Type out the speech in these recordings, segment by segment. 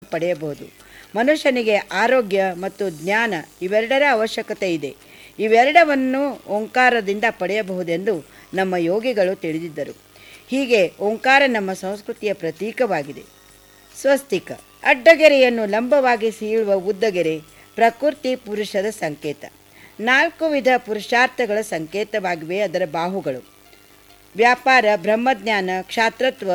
ಪಡೆಯಬಹುದು ಮನುಷ್ಯನಿಗೆ ಆರೋಗ್ಯ ಮತ್ತು ಜ್ಞಾನ ಇವೆರಡರ ಅವಶ್ಯಕತೆ ಇದೆ ಇವೆರಡವನ್ನು ಓಂಕಾರದಿಂದ ಪಡೆಯಬಹುದೆಂದು ನಮ್ಮ ಯೋಗಿಗಳು ತಿಳಿದಿದ್ದರು ಹೀಗೆ ಓಂಕಾರ ನಮ್ಮ ಸಂಸ್ಕೃತಿಯ ಪ್ರತೀಕವಾಗಿದೆ ಸ್ವಸ್ತಿಕ ಅಡ್ಡಗೆರೆಯನ್ನು ಲಂಬವಾಗಿ ಸೀಳುವ ಉದ್ದಗೆರೆ ಪ್ರಕೃತಿ ಪುರುಷದ ಸಂಕೇತ ನಾಲ್ಕು ವಿಧ ಪುರುಷಾರ್ಥಗಳ ಸಂಕೇತವಾಗಿವೆ ಅದರ ಬಾಹುಗಳು ವ್ಯಾಪಾರ ಬ್ರಹ್ಮಜ್ಞಾನ ಕ್ಷಾತ್ರತ್ವ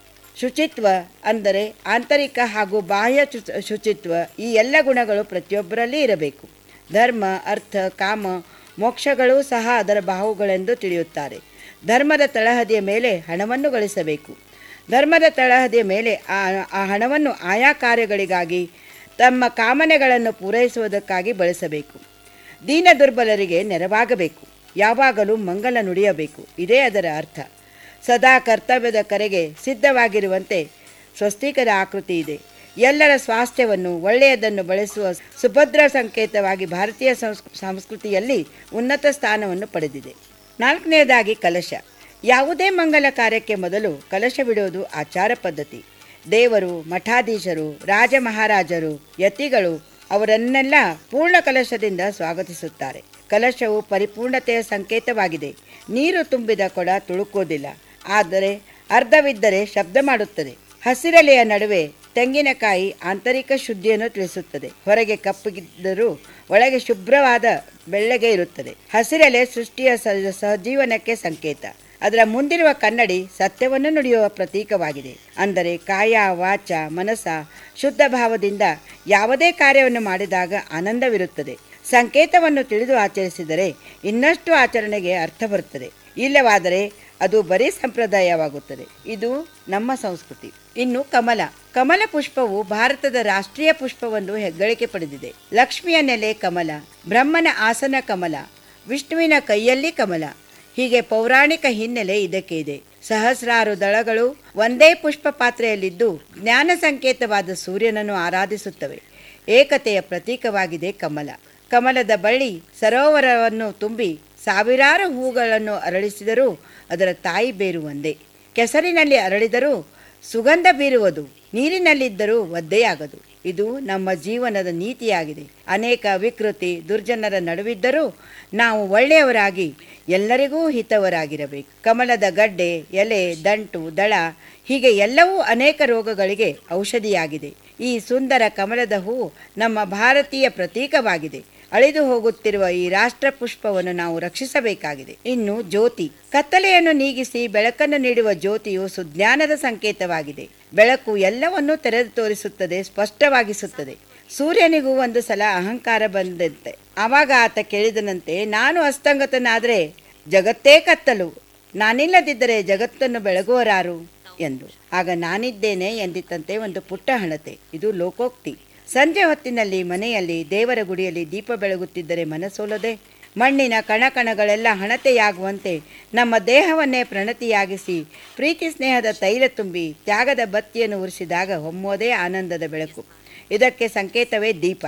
ಶುಚಿತ್ವ ಅಂದರೆ ಆಂತರಿಕ ಹಾಗೂ ಬಾಹ್ಯ ಶು- ಶುಚಿತ್ವ ಈ ಎಲ್ಲ ಗುಣಗಳು ಪ್ರತಿಯೊಬ್ಬರಲ್ಲಿ ಇರಬೇಕು ಧರ್ಮ ಅರ್ಥ ಕಾಮ ಮೋಕ್ಷಗಳೂ ಸಹ ಅದರ ಬಾಹುಗಳೆಂದು ತಿಳಿಯುತ್ತಾರೆ ಧರ್ಮದ ತಳಹದಿಯ ಮೇಲೆ ಹಣವನ್ನು ಗಳಿಸಬೇಕು ಧರ್ಮದ ತಳಹದಿಯ ಮೇಲೆ ಆ ಆ ಹಣವನ್ನು ಆಯಾ ಕಾರ್ಯಗಳಿಗಾಗಿ ತಮ್ಮ ಕಾಮನೆಗಳನ್ನು ಪೂರೈಸುವುದಕ್ಕಾಗಿ ಬಳಸಬೇಕು ದೀನ ದುರ್ಬಲರಿಗೆ ನೆರವಾಗಬೇಕು ಯಾವಾಗಲೂ ಮಂಗಲ ನುಡಿಯಬೇಕು ಇದೇ ಅದರ ಅರ್ಥ ಸದಾ ಕರ್ತವ್ಯದ ಕರೆಗೆ ಸಿದ್ಧವಾಗಿರುವಂತೆ ಸ್ವಸ್ತಿಕದ ಆಕೃತಿ ಇದೆ ಎಲ್ಲರ ಸ್ವಾಸ್ಥ್ಯವನ್ನು ಒಳ್ಳೆಯದನ್ನು ಬಳಸುವ ಸುಭದ್ರ ಸಂಕೇತವಾಗಿ ಭಾರತೀಯ ಸಂಸ್ ಸಂಸ್ಕೃತಿಯಲ್ಲಿ ಉನ್ನತ ಸ್ಥಾನವನ್ನು ಪಡೆದಿದೆ ನಾಲ್ಕನೆಯದಾಗಿ ಕಲಶ ಯಾವುದೇ ಮಂಗಲ ಕಾರ್ಯಕ್ಕೆ ಮೊದಲು ಕಲಶ ಬಿಡುವುದು ಆಚಾರ ಪದ್ಧತಿ ದೇವರು ಮಠಾಧೀಶರು ರಾಜ ಮಹಾರಾಜರು ಯತಿಗಳು ಅವರನ್ನೆಲ್ಲ ಪೂರ್ಣ ಕಲಶದಿಂದ ಸ್ವಾಗತಿಸುತ್ತಾರೆ ಕಲಶವು ಪರಿಪೂರ್ಣತೆಯ ಸಂಕೇತವಾಗಿದೆ ನೀರು ತುಂಬಿದ ಕೊಡ ತುಳುಕೋದಿಲ್ಲ ಆದರೆ ಅರ್ಧವಿದ್ದರೆ ಶಬ್ದ ಮಾಡುತ್ತದೆ ಹಸಿರೆಲೆಯ ನಡುವೆ ತೆಂಗಿನಕಾಯಿ ಆಂತರಿಕ ಶುದ್ಧಿಯನ್ನು ತಿಳಿಸುತ್ತದೆ ಹೊರಗೆ ಕಪ್ಪಗಿದ್ದರೂ ಒಳಗೆ ಶುಭ್ರವಾದ ಬೆಳ್ಳಗೆ ಇರುತ್ತದೆ ಹಸಿರೆಲೆ ಸೃಷ್ಟಿಯ ಸ- ಸಹಜೀವನಕ್ಕೆ ಸಂಕೇತ ಅದರ ಮುಂದಿರುವ ಕನ್ನಡಿ ಸತ್ಯವನ್ನು ನುಡಿಯುವ ಪ್ರತೀಕವಾಗಿದೆ ಅಂದರೆ ಕಾಯ ವಾಚ ಮನಸ ಶುದ್ಧ ಭಾವದಿಂದ ಯಾವುದೇ ಕಾರ್ಯವನ್ನು ಮಾಡಿದಾಗ ಆನಂದವಿರುತ್ತದೆ ಸಂಕೇತವನ್ನು ತಿಳಿದು ಆಚರಿಸಿದರೆ ಇನ್ನಷ್ಟು ಆಚರಣೆಗೆ ಅರ್ಥ ಬರುತ್ತದೆ ಇಲ್ಲವಾದರೆ ಅದು ಬರೀ ಸಂಪ್ರದಾಯವಾಗುತ್ತದೆ ಇದು ನಮ್ಮ ಸಂಸ್ಕೃತಿ ಇನ್ನು ಕಮಲ ಕಮಲ ಪುಷ್ಪವು ಭಾರತದ ರಾಷ್ಟ್ರೀಯ ಪುಷ್ಪವನ್ನು ಹೆಗ್ಗಳಿಕೆ ಪಡೆದಿದೆ ಲಕ್ಷ್ಮಿಯ ನೆಲೆ ಕಮಲ ಬ್ರಹ್ಮನ ಆಸನ ಕಮಲ ವಿಷ್ಣುವಿನ ಕೈಯಲ್ಲಿ ಕಮಲ ಹೀಗೆ ಪೌರಾಣಿಕ ಹಿನ್ನೆಲೆ ಇದಕ್ಕೆ ಇದೆ ಸಹಸ್ರಾರು ದಳಗಳು ಒಂದೇ ಪುಷ್ಪ ಪಾತ್ರೆಯಲ್ಲಿದ್ದು ಜ್ಞಾನ ಸಂಕೇತವಾದ ಸೂರ್ಯನನ್ನು ಆರಾಧಿಸುತ್ತವೆ ಏಕತೆಯ ಪ್ರತೀಕವಾಗಿದೆ ಕಮಲ ಕಮಲದ ಬಳ್ಳಿ ಸರೋವರವನ್ನು ತುಂಬಿ ಸಾವಿರಾರು ಹೂಗಳನ್ನು ಅರಳಿಸಿದರೂ ಅದರ ತಾಯಿ ಬೇರು ಒಂದೇ ಕೆಸರಿನಲ್ಲಿ ಅರಳಿದರೂ ಸುಗಂಧ ಬೀರುವುದು ನೀರಿನಲ್ಲಿದ್ದರೂ ಒದ್ದೆಯಾಗದು ಇದು ನಮ್ಮ ಜೀವನದ ನೀತಿಯಾಗಿದೆ ಅನೇಕ ವಿಕೃತಿ ದುರ್ಜನರ ನಡುವಿದ್ದರೂ ನಾವು ಒಳ್ಳೆಯವರಾಗಿ ಎಲ್ಲರಿಗೂ ಹಿತವರಾಗಿರಬೇಕು ಕಮಲದ ಗಡ್ಡೆ ಎಲೆ ದಂಟು ದಳ ಹೀಗೆ ಎಲ್ಲವೂ ಅನೇಕ ರೋಗಗಳಿಗೆ ಔಷಧಿಯಾಗಿದೆ ಈ ಸುಂದರ ಕಮಲದ ಹೂವು ನಮ್ಮ ಭಾರತೀಯ ಪ್ರತೀಕವಾಗಿದೆ ಅಳಿದು ಹೋಗುತ್ತಿರುವ ಈ ರಾಷ್ಟ್ರ ಪುಷ್ಪವನ್ನು ನಾವು ರಕ್ಷಿಸಬೇಕಾಗಿದೆ ಇನ್ನು ಜ್ಯೋತಿ ಕತ್ತಲೆಯನ್ನು ನೀಗಿಸಿ ಬೆಳಕನ್ನು ನೀಡುವ ಜ್ಯೋತಿಯು ಸುಜ್ಞಾನದ ಸಂಕೇತವಾಗಿದೆ ಬೆಳಕು ಎಲ್ಲವನ್ನೂ ತೆರೆದು ತೋರಿಸುತ್ತದೆ ಸ್ಪಷ್ಟವಾಗಿಸುತ್ತದೆ ಸೂರ್ಯನಿಗೂ ಒಂದು ಸಲ ಅಹಂಕಾರ ಬಂದಂತೆ ಆವಾಗ ಆತ ಕೇಳಿದನಂತೆ ನಾನು ಅಸ್ತಂಗತನಾದರೆ ಜಗತ್ತೇ ಕತ್ತಲು ನಾನಿಲ್ಲದಿದ್ದರೆ ಜಗತ್ತನ್ನು ಬೆಳಗುವರಾರು ಎಂದು ಆಗ ನಾನಿದ್ದೇನೆ ಎಂದಿತ್ತಂತೆ ಒಂದು ಪುಟ್ಟ ಹಣತೆ ಇದು ಲೋಕೋಕ್ತಿ ಸಂಜೆ ಹೊತ್ತಿನಲ್ಲಿ ಮನೆಯಲ್ಲಿ ದೇವರ ಗುಡಿಯಲ್ಲಿ ದೀಪ ಬೆಳಗುತ್ತಿದ್ದರೆ ಮನಸೋಲದೆ ಮಣ್ಣಿನ ಕಣಕಣಗಳೆಲ್ಲ ಹಣತೆಯಾಗುವಂತೆ ನಮ್ಮ ದೇಹವನ್ನೇ ಪ್ರಣತಿಯಾಗಿಸಿ ಪ್ರೀತಿ ಸ್ನೇಹದ ತೈಲ ತುಂಬಿ ತ್ಯಾಗದ ಬತ್ತಿಯನ್ನು ಉರಿಸಿದಾಗ ಹೊಮ್ಮೋದೇ ಆನಂದದ ಬೆಳಕು ಇದಕ್ಕೆ ಸಂಕೇತವೇ ದೀಪ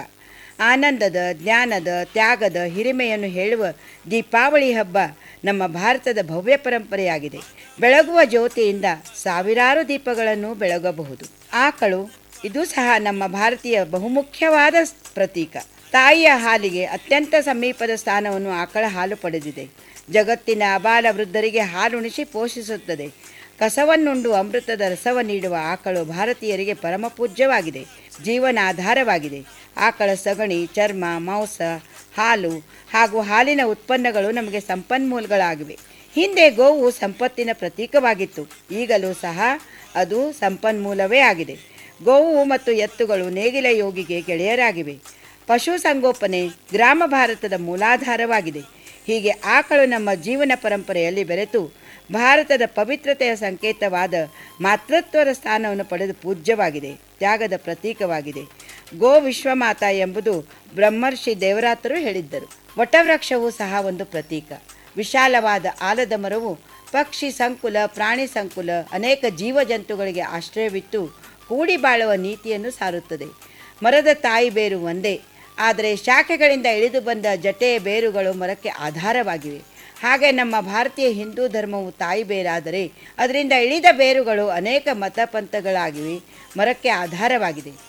ಆನಂದದ ಜ್ಞಾನದ ತ್ಯಾಗದ ಹಿರಿಮೆಯನ್ನು ಹೇಳುವ ದೀಪಾವಳಿ ಹಬ್ಬ ನಮ್ಮ ಭಾರತದ ಭವ್ಯ ಪರಂಪರೆಯಾಗಿದೆ ಬೆಳಗುವ ಜ್ಯೋತಿಯಿಂದ ಸಾವಿರಾರು ದೀಪಗಳನ್ನು ಬೆಳಗಬಹುದು ಆಕಳು ಇದು ಸಹ ನಮ್ಮ ಭಾರತೀಯ ಬಹುಮುಖ್ಯವಾದ ಸ್- ಪ್ರತೀಕ ತಾಯಿಯ ಹಾಲಿಗೆ ಅತ್ಯಂತ ಸಮೀಪದ ಸ್ಥಾನವನ್ನು ಆಕಳ ಹಾಲು ಪಡೆದಿದೆ ಜಗತ್ತಿನ ಅಬಾಲ ವೃದ್ಧರಿಗೆ ಹಾಲುಣಿಸಿ ಪೋಷಿಸುತ್ತದೆ ಕಸವನ್ನುಂಡು ಅಮೃತದ ರಸವ ನೀಡುವ ಆಕಳು ಭಾರತೀಯರಿಗೆ ಪರಮ ಪೂಜ್ಯವಾಗಿದೆ ಜೀವನಾಧಾರವಾಗಿದೆ ಆಕಳ ಸಗಣಿ ಚರ್ಮ ಮಾಂಸ ಹಾಲು ಹಾಗೂ ಹಾಲಿನ ಉತ್ಪನ್ನಗಳು ನಮಗೆ ಸಂಪನ್ಮೂಲಗಳಾಗಿವೆ ಹಿಂದೆ ಗೋವು ಸಂಪತ್ತಿನ ಪ್ರತೀಕವಾಗಿತ್ತು ಈಗಲೂ ಸಹ ಅದು ಸಂಪನ್ಮೂಲವೇ ಆಗಿದೆ ಗೋವು ಮತ್ತು ಎತ್ತುಗಳು ನೇಗಿಲ ಯೋಗಿಗೆ ಗೆಳೆಯರಾಗಿವೆ ಪಶು ಸಂಗೋಪನೆ ಗ್ರಾಮ ಭಾರತದ ಮೂಲಾಧಾರವಾಗಿದೆ ಹೀಗೆ ಆಕಳು ನಮ್ಮ ಜೀವನ ಪರಂಪರೆಯಲ್ಲಿ ಬೆರೆತು ಭಾರತದ ಪವಿತ್ರತೆಯ ಸಂಕೇತವಾದ ಮಾತೃತ್ವದ ಸ್ಥಾನವನ್ನು ಪಡೆದು ಪೂಜ್ಯವಾಗಿದೆ ತ್ಯಾಗದ ಪ್ರತೀಕವಾಗಿದೆ ಗೋ ವಿಶ್ವಮಾತ ಎಂಬುದು ಬ್ರಹ್ಮರ್ಷಿ ದೇವರಾತರು ಹೇಳಿದ್ದರು ವಟವೃಕ್ಷವು ಸಹ ಒಂದು ಪ್ರತೀಕ ವಿಶಾಲವಾದ ಆಲದ ಮರವು ಪಕ್ಷಿ ಸಂಕುಲ ಪ್ರಾಣಿ ಸಂಕುಲ ಅನೇಕ ಜೀವಜಂತುಗಳಿಗೆ ಆಶ್ರಯವಿತ್ತು ಕೂಡಿ ಬಾಳುವ ನೀತಿಯನ್ನು ಸಾರುತ್ತದೆ ಮರದ ತಾಯಿ ಬೇರು ಒಂದೇ ಆದರೆ ಶಾಖೆಗಳಿಂದ ಇಳಿದು ಬಂದ ಜಟೆಯ ಬೇರುಗಳು ಮರಕ್ಕೆ ಆಧಾರವಾಗಿವೆ ಹಾಗೆ ನಮ್ಮ ಭಾರತೀಯ ಹಿಂದೂ ಧರ್ಮವು ತಾಯಿ ಬೇರಾದರೆ ಅದರಿಂದ ಇಳಿದ ಬೇರುಗಳು ಅನೇಕ ಮತಪಂಥಗಳಾಗಿವೆ ಮರಕ್ಕೆ ಆಧಾರವಾಗಿದೆ